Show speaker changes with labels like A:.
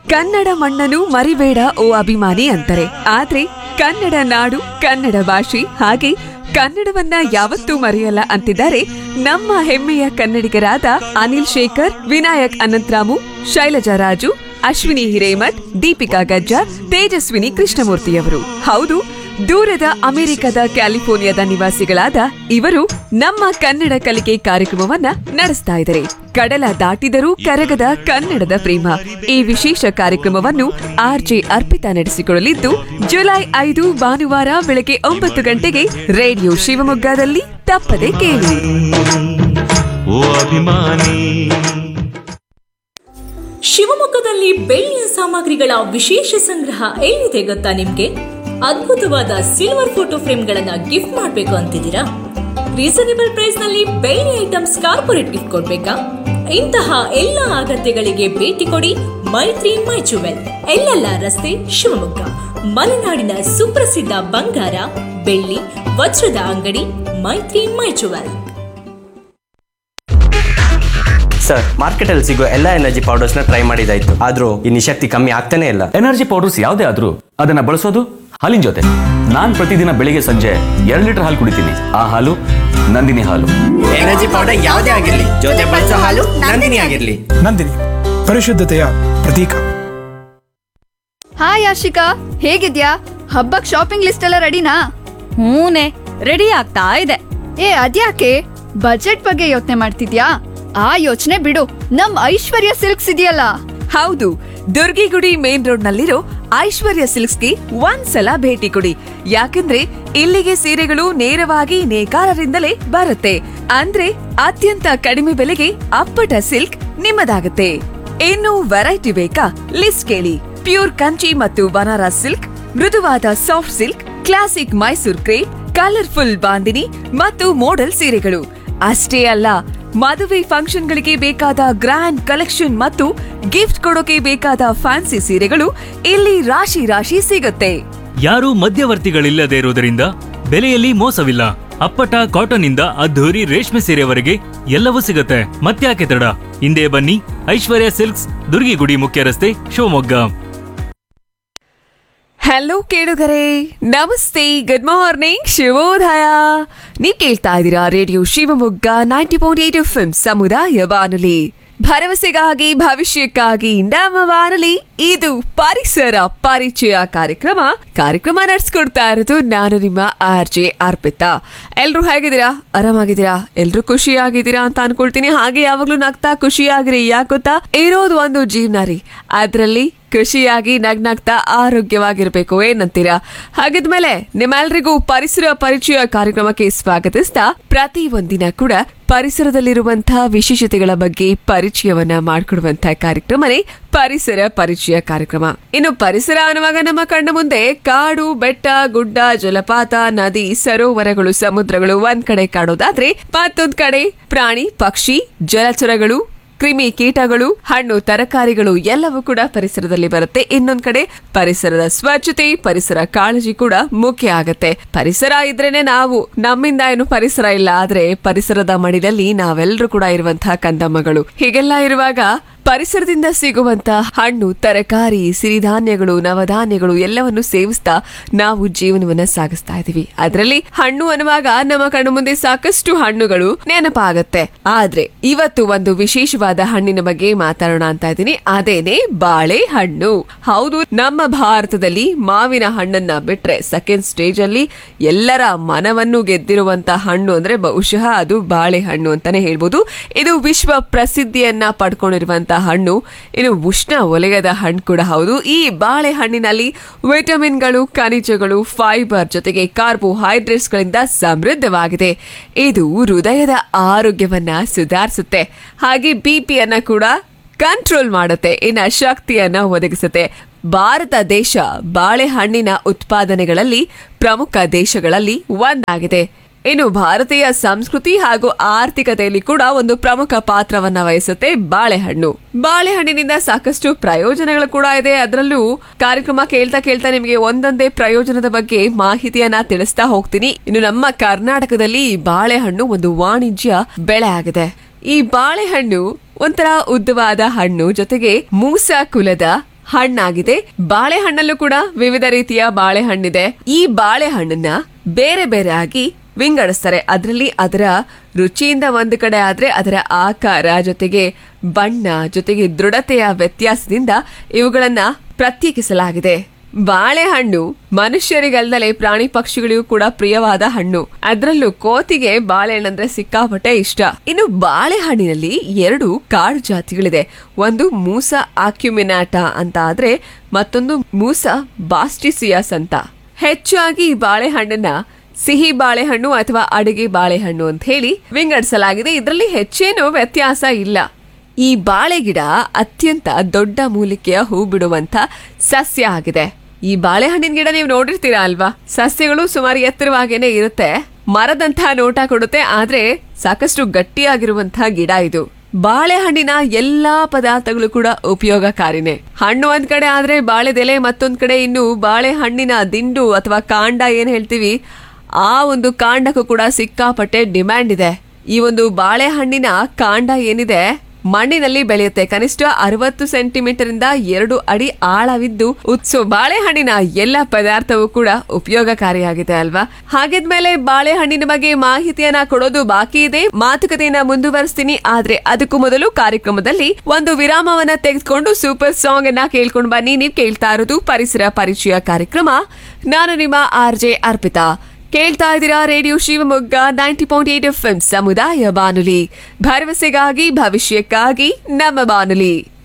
A: ಕನ್ನಡ ಮಣ್ಣನ್ನು ಮರಿಬೇಡ ಓ ಅಭಿಮಾನಿ ಅಂತಾರೆ ಆದ್ರೆ ಕನ್ನಡ ನಾಡು ಕನ್ನಡ ಭಾಷೆ ಹಾಗೆ ಕನ್ನಡವನ್ನ ಯಾವತ್ತೂ ಮರೆಯಲ್ಲ ಅಂತಿದ್ದಾರೆ ನಮ್ಮ ಹೆಮ್ಮೆಯ ಕನ್ನಡಿಗರಾದ ಅನಿಲ್ ಶೇಖರ್ ವಿನಾಯಕ್ ಅನಂತರಾಮು ಶೈಲಜಾ ರಾಜು ಅಶ್ವಿನಿ ಹಿರೇಮಠ್ ದೀಪಿಕಾ ಗಜ್ಜಾರ್ ತೇಜಸ್ವಿನಿ ಕೃಷ್ಣಮೂರ್ತಿಯವರು ಹೌದು ದೂರದ ಅಮೆರಿಕದ ಕ್ಯಾಲಿಫೋರ್ನಿಯಾದ ನಿವಾಸಿಗಳಾದ ಇವರು ನಮ್ಮ ಕನ್ನಡ ಕಲಿಕೆ ಕಾರ್ಯಕ್ರಮವನ್ನ ನಡೆಸ್ತಾ ಇದ್ದಾರೆ ಕಡಲ ದಾಟಿದರೂ ಕರಗದ ಕನ್ನಡದ ಪ್ರೇಮ ಈ ವಿಶೇಷ ಕಾರ್ಯಕ್ರಮವನ್ನು ಆರ್ಜೆ ಅರ್ಪಿತಾ ನಡೆಸಿಕೊಳ್ಳಲಿದ್ದು ಜುಲೈ ಐದು ಭಾನುವಾರ ಬೆಳಗ್ಗೆ ಒಂಬತ್ತು ಗಂಟೆಗೆ ರೇಡಿಯೋ ಶಿವಮೊಗ್ಗದಲ್ಲಿ ತಪ್ಪದೆ ಕೇಳಿ
B: ಓ ಅಭಿಮಾನಿ
C: ಶಿವಮೊಗ್ಗದಲ್ಲಿ ಬೆಳ್ಳಿಯ ಸಾಮಗ್ರಿಗಳ ವಿಶೇಷ ಸಂಗ್ರಹ ಎಲ್ಲಿದೆ ಗೊತ್ತಾ ನಿಮ್ಗೆ ಅದ್ಭುತವಾದ ಸಿಲ್ವರ್ ಫೋಟೋ ಫ್ರೇಮ್ಗಳನ್ನ ಗಿಫ್ಟ್ ಮಾಡಬೇಕು ಅಂತಿದ್ದೀರಾ ರೀಸನೇಬಲ್ ಪ್ರೈಸ್ ನಲ್ಲಿ ಬೆಳ್ಳಿ ಐಟಮ್ಸ್ ಕಾರ್ಪೊರೇಟ್ ಗಿಫ್ಟ್ ಕೊಡ್ಬೇಕಾ ಇಂತಹ ಎಲ್ಲ ಅಗತ್ಯಗಳಿಗೆ ಭೇಟಿ ಕೊಡಿ ಮೈತ್ರಿ ಮೈ ಜುವೆಲ್ ಎಲ್ಲೆಲ್ಲ ರಸ್ತೆ ಶಿವಮೊಗ್ಗ ಮಲೆನಾಡಿನ ಸುಪ್ರಸಿದ್ಧ ಬಂಗಾರ ಬೆಳ್ಳಿ ವಜ್ರದ ಅಂಗಡಿ ಮೈತ್ರಿ ಮೈ ಜುವೆಲ್
D: ಸರ್ ಮಾರ್ಕೆಟಲ್ಲಿ ಸಿಗೋ ಎಲ್ಲ ಎನರ್ಜಿ ಪೌಡರ್ಸ್ನ ಟ್ರೈ ಮಾಡಿದಾಯ್ತು ಆದ್ರೂ ಈ ನಿಶಕ್ತಿ ಕಮ್ಮಿ ಆಗ್ತಾನೆ ಇಲ್ಲ
E: ಎನರ್ಜಿ ಪೌಡರ್ಸ್ ಯಾವುದೇ ಆದ್ರೂ ಅದನ್ನ ಬಳಸೋದು ಹಾಲಿನ ಜೊತೆ ನಾನ್ ಪ್ರತಿದಿನ ಬೆಳಿಗ್ಗೆ ಸಂಜೆ ಎರಡು ಲೀಟರ್ ಹಾಲು ಕುಡಿತೀನಿ ಆ ಹಾಲು ನಂದಿನಿ ಹಾಲು
D: ಎನರ್ಜಿ ಪೌಡರ್ ಯಾವುದೇ ಆಗಿರ್ಲಿ ಜೊತೆ ಬಳಸೋ ಹಾಲು ನಂದಿನಿ ಆಗಿರ್ಲಿ
F: ನಂದಿನಿ ಪರಿಶುದ್ಧತೆಯ ಪ್ರತೀಕ
G: ಹಾಯ್ ಆಶಿಕಾ ಹೇಗಿದ್ಯಾ ಹಬ್ಬಕ್ ಶಾಪಿಂಗ್ ಲಿಸ್ಟ್ ಎಲ್ಲ ರೆಡಿನಾ
H: ಹೂನೆ ರೆಡಿ ಆಗ್ತಾ ಇದೆ
G: ಏ ಅದ್ಯಾಕೆ ಬಜೆಟ್ ಬಗ್ಗೆ ಯೋಚನೆ ಮಾಡ್ತಿದ್ಯಾ ಆ ಯೋಚನೆ ಬಿಡು ನಮ್ ಐಶ್ವರ್ಯ ಸಿಲ್ಕ್ಸ್ ಇದೆಯಲ್ಲ
A: ಹೌದು ದುರ್ಗಿಗುಡಿ ಮೇನ್ ರೋಡ್ ನಲ್ಲಿರೋ ಐಶ್ವರ್ಯ ಸಿಲ್ಕ್ಸ್ಗೆ ಒಂದ್ಸಲ ಭೇಟಿ ಕೊಡಿ ಯಾಕಂದ್ರೆ ಇಲ್ಲಿಗೆ ಸೀರೆಗಳು ನೇರವಾಗಿ ನೇಕಾರರಿಂದಲೇ ಬರುತ್ತೆ ಅಂದ್ರೆ ಅತ್ಯಂತ ಕಡಿಮೆ ಬೆಲೆಗೆ ಅಪ್ಪಟ ಸಿಲ್ಕ್ ನಿಮ್ಮದಾಗುತ್ತೆ ಇನ್ನು ವೆರೈಟಿ ಬೇಕಾ ಲಿಸ್ಟ್ ಕೇಳಿ ಪ್ಯೂರ್ ಕಂಚಿ ಮತ್ತು ಬನಾರಸ್ ಸಿಲ್ಕ್ ಮೃದುವಾದ soft silk classic Mysore crepe colourful bandhani ಮತ್ತು ಮೋಡಲ್ ಸೀರೆಗಳು ಅಷ್ಟೇ ಅಲ್ಲ ಮದುವೆ ಫಂಕ್ಷನ್ಗಳಿಗೆ ಬೇಕಾದ ಗ್ರ್ಯಾಂಡ್ ಕಲೆಕ್ಷನ್ ಮತ್ತು ಗಿಫ್ಟ್ ಕೊಡೋಕೆ ಬೇಕಾದ ಫ್ಯಾನ್ಸಿ ಸೀರೆಗಳು ಇಲ್ಲಿ ರಾಶಿ ರಾಶಿ ಸಿಗುತ್ತೆ
I: ಯಾರೂ ಮಧ್ಯವರ್ತಿಗಳಿಲ್ಲದೆ ಇರುವುದರಿಂದ ಬೆಲೆಯಲ್ಲಿ ಮೋಸವಿಲ್ಲ ಅಪ್ಪಟ ಕಾಟನ್ ಇಂದ ಅದ್ಧೂರಿ ರೇಷ್ಮೆ ಸೀರೆವರೆಗೆ ಎಲ್ಲವೂ ಸಿಗುತ್ತೆ ಮತ್ತ್ಯಾಕೆ ತಡ ಹಿಂದೆ ಬನ್ನಿ ಐಶ್ವರ್ಯ ಸಿಲ್ಕ್ಸ್ ದುರ್ಗಿಗುಡಿ ಮುಖ್ಯ ರಸ್ತೆ ಶಿವಮೊಗ್ಗ
A: ಹಲೋ ಕೇಳುಗರೆ ನಮಸ್ತೆ ಗುಡ್ ಮಾರ್ನಿಂಗ್ ಶುಭೋದಯ ನೀವ್ ಕೇಳ್ತಾ ಇದ್ದೀರಾ radio Shivamogga ninety point eight F ಸಮುದಾಯ ಬಾನುಲಿ ಭರವಸೆಗಾಗಿ ಭವಿಷ್ಯಕ್ಕಾಗಿ ನಮ್ಮ ಬಾನುಲಿ ಇದು ಪರಿಸರ ಪರಿಚಯ ಕಾರ್ಯಕ್ರಮ ಕಾರ್ಯಕ್ರಮ ನಡೆಸ್ಕೊಡ್ತಾ ಇರೋದು ನಾನು ನಿಮ್ಮ ಆರ್ ಜೆ ಅರ್ಪಿತಾ ಎಲ್ರು ಹೇಗಿದ್ದೀರಾ ಆರಾಮಾಗಿದ್ದೀರಾ ಎಲ್ರು ಖುಷಿಯಾಗಿದ್ದೀರಾ ಅಂತ ಅನ್ಕೊಳ್ತೀನಿ ಹಾಗೆ ಯಾವಾಗ್ಲೂ ನಗ್ತಾ ಖುಷಿಯಾಗಿರಿ ಯಾಕೆ ಗೊತ್ತಾ ಇರೋದು ಒಂದು ಜೀವನ ರೀ ಅದ್ರಲ್ಲಿ ಖುಷಿಯಾಗಿ ನಗ್ನಗ್ತಾ ಆರೋಗ್ಯವಾಗಿರ್ಬೇಕು ಏನಂತೀರಾ ಹಾಗಿದ್ಮೇಲೆ ನಿಮ್ಮೆಲ್ರಿಗೂ ಪರಿಸರ ಪರಿಚಯ ಕಾರ್ಯಕ್ರಮಕ್ಕೆ ಸ್ವಾಗತಿಸ್ತಾ ಪ್ರತಿ ಒಂದಿನ ಕೂಡ ಪರಿಸರದಲ್ಲಿರುವಂತಹ ವಿಶೇಷತೆಗಳ ಬಗ್ಗೆ ಪರಿಚಯವನ್ನ ಮಾಡಿಕೊಡುವಂತಹ ಕಾರ್ಯಕ್ರಮನೇ ಪರಿಸರ ಪರಿಚಯ ಕಾರ್ಯಕ್ರಮ ಇನ್ನು ಪರಿಸರ ಅನ್ನುವಾಗ ನಮ್ಮ ಕಣ್ಣ ಮುಂದೆ ಕಾಡು ಬೆಟ್ಟ ಗುಡ್ಡ ಜಲಪಾತ ನದಿ ಸರೋವರಗಳು ಸಮುದ್ರಗಳು ಒಂದ್ ಕಡೆ ಕಾಣೋದಾದ್ರೆ ಮತ್ತೊಂದ್ ಕಡೆ ಪ್ರಾಣಿ ಪಕ್ಷಿ ಜಲಚರಗಳು ಕ್ರಿಮಿ ಕೀಟಗಳು ಹಣ್ಣು ತರಕಾರಿಗಳು ಎಲ್ಲವೂ ಕೂಡ ಪರಿಸರದಲ್ಲಿ ಬರುತ್ತೆ ಇನ್ನೊಂದ್ ಕಡೆ ಪರಿಸರದ ಸ್ವಚ್ಛತೆ ಪರಿಸರ ಕಾಳಜಿ ಕೂಡ ಮುಖ್ಯ ಆಗತ್ತೆ ಪರಿಸರ ಇದ್ರೇನೆ ನಾವು ನಮ್ಮಿಂದ ಏನು ಪರಿಸರ ಇಲ್ಲ ಆದ್ರೆ ಪರಿಸರದ ಮಡಿಲಲ್ಲಿ ನಾವೆಲ್ಲರೂ ಕೂಡ ಇರುವಂತಹ ಕಂದಮ್ಮಗಳು ಹೀಗೆಲ್ಲ ಇರುವಾಗ ಪರಿಸರದಿಂದ ಸಿಗುವಂತ ಹಣ್ಣು ತರಕಾರಿ ಸಿರಿಧಾನ್ಯಗಳು ನವಧಾನ್ಯಗಳು ಎಲ್ಲವನ್ನು ಸೇವಿಸ್ತಾ ನಾವು ಜೀವನವನ್ನ ಸಾಗಿಸ್ತಾ ಇದೀವಿ ಅದರಲ್ಲಿ ಹಣ್ಣು ಅನ್ನುವಾಗ ನಮ್ಮ ಕಣ್ಣು ಮುಂದೆ ಸಾಕಷ್ಟು ಹಣ್ಣುಗಳು ನೆನಪಾಗತ್ತೆ ಆದ್ರೆ ಇವತ್ತು ಒಂದು ವಿಶೇಷವಾದ ಹಣ್ಣಿನ ಬಗ್ಗೆ ಮಾತಾಡೋಣ ಅಂತ ಇದ್ದೀನಿ ಅದೇನೆ ಬಾಳೆ ಹಣ್ಣು ಹೌದು ನಮ್ಮ ಭಾರತದಲ್ಲಿ ಮಾವಿನ ಹಣ್ಣನ್ನ ಬಿಟ್ರೆ ಸೆಕೆಂಡ್ ಸ್ಟೇಜ್ ಅಲ್ಲಿ ಎಲ್ಲರ ಮನವನ್ನು ಗೆದ್ದಿರುವಂತ ಹಣ್ಣು ಅಂದ್ರೆ ಬಹುಶಃ ಅದು ಬಾಳೆ ಹಣ್ಣು ಅಂತಾನೆ ಹೇಳ್ಬೋದು ಇದು ವಿಶ್ವ ಪ್ರಸಿದ್ಧಿಯನ್ನ ಪಡ್ಕೊಂಡಿರುವಂತ ಹಣ್ಣು ಇನ್ನು ಉಷ್ಣ ವಲಯದ ಹಣ್ಣು ಕೂಡ ಹೌದು ಈ ಬಾಳೆ ಹಣ್ಣಿನಲ್ಲಿ ವಿಟಮಿನ್ಗಳು ಖನಿಜಗಳು ಫೈಬರ್ ಜೊತೆಗೆ ಕಾರ್ಬೋಹೈಡ್ರೇಟ್ಸ್ ಗಳಿಂದ ಸಮೃದ್ಧವಾಗಿದೆ ಇದು ಹೃದಯದ ಆರೋಗ್ಯವನ್ನ ಸುಧಾರಿಸುತ್ತೆ ಹಾಗೆ ಬಿಪಿಯನ್ನ ಕೂಡ ಕಂಟ್ರೋಲ್ ಮಾಡುತ್ತೆ ಇನ್ನ ಶಕ್ತಿಯನ್ನ ಒದಗಿಸುತ್ತೆ ಭಾರತ ದೇಶ ಬಾಳೆಹಣ್ಣಿನ ಉತ್ಪಾದನೆಗಳಲ್ಲಿ ಪ್ರಮುಖ ದೇಶಗಳಲ್ಲಿ ಒಂದಾಗಿದೆ ಇನ್ನು ಭಾರತೀಯ ಸಂಸ್ಕೃತಿ ಹಾಗೂ ಆರ್ಥಿಕತೆಯಲ್ಲಿ ಕೂಡ ಒಂದು ಪ್ರಮುಖ ಪಾತ್ರವನ್ನ ವಹಿಸುತ್ತೆ ಬಾಳೆಹಣ್ಣು ಬಾಳೆಹಣ್ಣಿನಿಂದ ಸಾಕಷ್ಟು ಪ್ರಯೋಜನಗಳು ಕೂಡ ಇದೆ ಅದರಲ್ಲೂ ಕಾರ್ಯಕ್ರಮ ಕೇಳ್ತಾ ಕೇಳ್ತಾ ನಿಮಗೆ ಒಂದೊಂದೇ ಪ್ರಯೋಜನದ ಬಗ್ಗೆ ಮಾಹಿತಿಯನ್ನ ತಿಳಿಸ್ತಾ ಹೋಗ್ತೀನಿ ಇನ್ನು ನಮ್ಮ ಕರ್ನಾಟಕದಲ್ಲಿ ಈ ಬಾಳೆಹಣ್ಣು ಒಂದು ವಾಣಿಜ್ಯ ಬೆಳೆ ಆಗಿದೆ ಈ ಬಾಳೆಹಣ್ಣು ಒಂಥರ ಉದ್ದವಾದ ಹಣ್ಣು ಜೊತೆಗೆ ಮೂಸ ಕುಲದ ಹಣ್ಣಾಗಿದೆ ಬಾಳೆಹಣ್ಣಲ್ಲೂ ಕೂಡ ವಿವಿಧ ರೀತಿಯ ಬಾಳೆಹಣ್ಣಿದೆ ಈ ಬಾಳೆಹಣ್ಣನ್ನ ಬೇರೆ ಬೇರೆ ಆಗಿ ವಿಂಗಡಿಸ್ತಾರೆ ಅದರಲ್ಲಿ ಅದರ ರುಚಿಯಿಂದ ಒಂದು ಕಡೆ ಆದ್ರೆ ಅದರ ಆಕಾರ ಜೊತೆಗೆ ಬಣ್ಣ ಜೊತೆಗೆ ದೃಢತೆಯ ವ್ಯತ್ಯಾಸದಿಂದ ಇವುಗಳನ್ನ ಪ್ರತ್ಯೇಕಿಸಲಾಗಿದೆ ಬಾಳೆಹಣ್ಣು ಮನುಷ್ಯರಿಗಲ್ದಲೆ ಪ್ರಾಣಿ ಪಕ್ಷಿಗಳಿಗೂ ಕೂಡ ಪ್ರಿಯವಾದ ಹಣ್ಣು ಅದರಲ್ಲೂ ಕೋತಿಗೆ ಬಾಳೆಹಣ್ಣಂದ್ರೆ ಸಿಕ್ಕಾಪಟ್ಟೆ ಇಷ್ಟ ಇನ್ನು ಬಾಳೆಹಣ್ಣಿನಲ್ಲಿ ಎರಡು ಕಾಡು ಜಾತಿಗಳಿದೆ ಒಂದು ಮೂಸ ಆಕ್ಯುಮಿನಾಟ ಅಂತ ಆದ್ರೆ ಮತ್ತೊಂದು ಮೂಸ ಬಾಸ್ಟಿಸಿಯಸ್ ಅಂತ ಹೆಚ್ಚಾಗಿ ಈ ಬಾಳೆಹಣ್ಣನ್ನ ಸಿಹಿ ಬಾಳೆಹಣ್ಣು ಅಥವಾ ಅಡುಗೆ ಬಾಳೆಹಣ್ಣು ಅಂತ ಹೇಳಿ ವಿಂಗಡಿಸಲಾಗಿದೆ ಇದರಲ್ಲಿ ಹೆಚ್ಚೇನು ವ್ಯತ್ಯಾಸ ಇಲ್ಲ ಈ ಬಾಳೆ ಗಿಡ ಅತ್ಯಂತ ದೊಡ್ಡ ಮೂಲಿಕೆಯ ಹೂ ಬಿಡುವಂತ ಸಸ್ಯ ಆಗಿದೆ ಈ ಬಾಳೆಹಣ್ಣಿನ ಗಿಡ ನೀವು ನೋಡಿರ್ತೀರಾ ಅಲ್ವಾ ಸಸ್ಯಗಳು ಸುಮಾರು ಎತ್ತರವಾಗೇನೆ ಇರುತ್ತೆ ಮರದಂತಹ ನೋಟ ಕೊಡುತ್ತೆ ಆದ್ರೆ ಸಾಕಷ್ಟು ಗಟ್ಟಿಯಾಗಿರುವಂತಹ ಗಿಡ ಇದು ಬಾಳೆಹಣ್ಣಿನ ಎಲ್ಲಾ ಪದಾರ್ಥಗಳು ಕೂಡ ಉಪಯೋಗಕಾರಿನೇ ಹಣ್ಣು ಒಂದ್ ಕಡೆ ಆದ್ರೆ ಬಾಳೆದೆಲೆ ಮತ್ತೊಂದ್ ಕಡೆ ಇನ್ನು ಬಾಳೆಹಣ್ಣಿನ ದಿಂಡು ಅಥವಾ ಕಾಂಡ ಏನ್ ಹೇಳ್ತೀವಿ ಆ ಒಂದು ಕಾಂಡಕ್ಕೂ ಕೂಡ ಸಿಕ್ಕಾಪಟ್ಟೆ ಡಿಮ್ಯಾಂಡ್ ಇದೆ ಈ ಒಂದು ಬಾಳೆಹಣ್ಣಿನ ಕಾಂಡ ಏನಿದೆ ಮಣ್ಣಿನಲ್ಲಿ ಬೆಳೆಯುತ್ತೆ ಕನಿಷ್ಠ ಅರವತ್ತು ಸೆಂಟಿಮೀಟರ್ ಇಂದ ಎರಡು ಅಡಿ ಆಳವಿದ್ದು ಉತ್ಸು ಬಾಳೆಹಣ್ಣಿನ ಎಲ್ಲ ಪದಾರ್ಥವೂ ಕೂಡ ಉಪಯೋಗಕಾರಿಯಾಗಿದೆ ಅಲ್ವಾ ಹಾಗಿದ್ಮೇಲೆ ಬಾಳೆಹಣ್ಣಿನ ಬಗ್ಗೆ ಮಾಹಿತಿಯನ್ನ ಕೊಡೋದು ಬಾಕಿ ಇದೆ ಮಾತುಕತೆಯನ್ನ ಮುಂದುವರಿಸ್ತೀನಿ ಆದ್ರೆ ಅದಕ್ಕೂ ಮೊದಲು ಕಾರ್ಯಕ್ರಮದಲ್ಲಿ ಒಂದು ವಿರಾಮವನ್ನ ತೆಗೆದುಕೊಂಡು ಸೂಪರ್ ಸಾಂಗ್ ಅನ್ನ ಕೇಳ್ಕೊಂಡು ಬನ್ನಿ ನೀವು ಕೇಳ್ತಾ ಇರೋದು ಪರಿಸರ ಪರಿಚಯ ಕಾರ್ಯಕ್ರಮ ನಾನು ನಿಮ್ಮ ಆರ್ ಜೆ ಅರ್ಪಿತಾ ಕೇಳ್ತಾ ಇದ್ದೀರಾ radio Shivamogga ninety point eight F ಸಮುದಾಯ ಬಾನುಲಿ ಭರವಸೆಗಾಗಿ ಭವಿಷ್ಯಕ್ಕಾಗಿ ನಮ್ಮ ಬಾನುಲಿ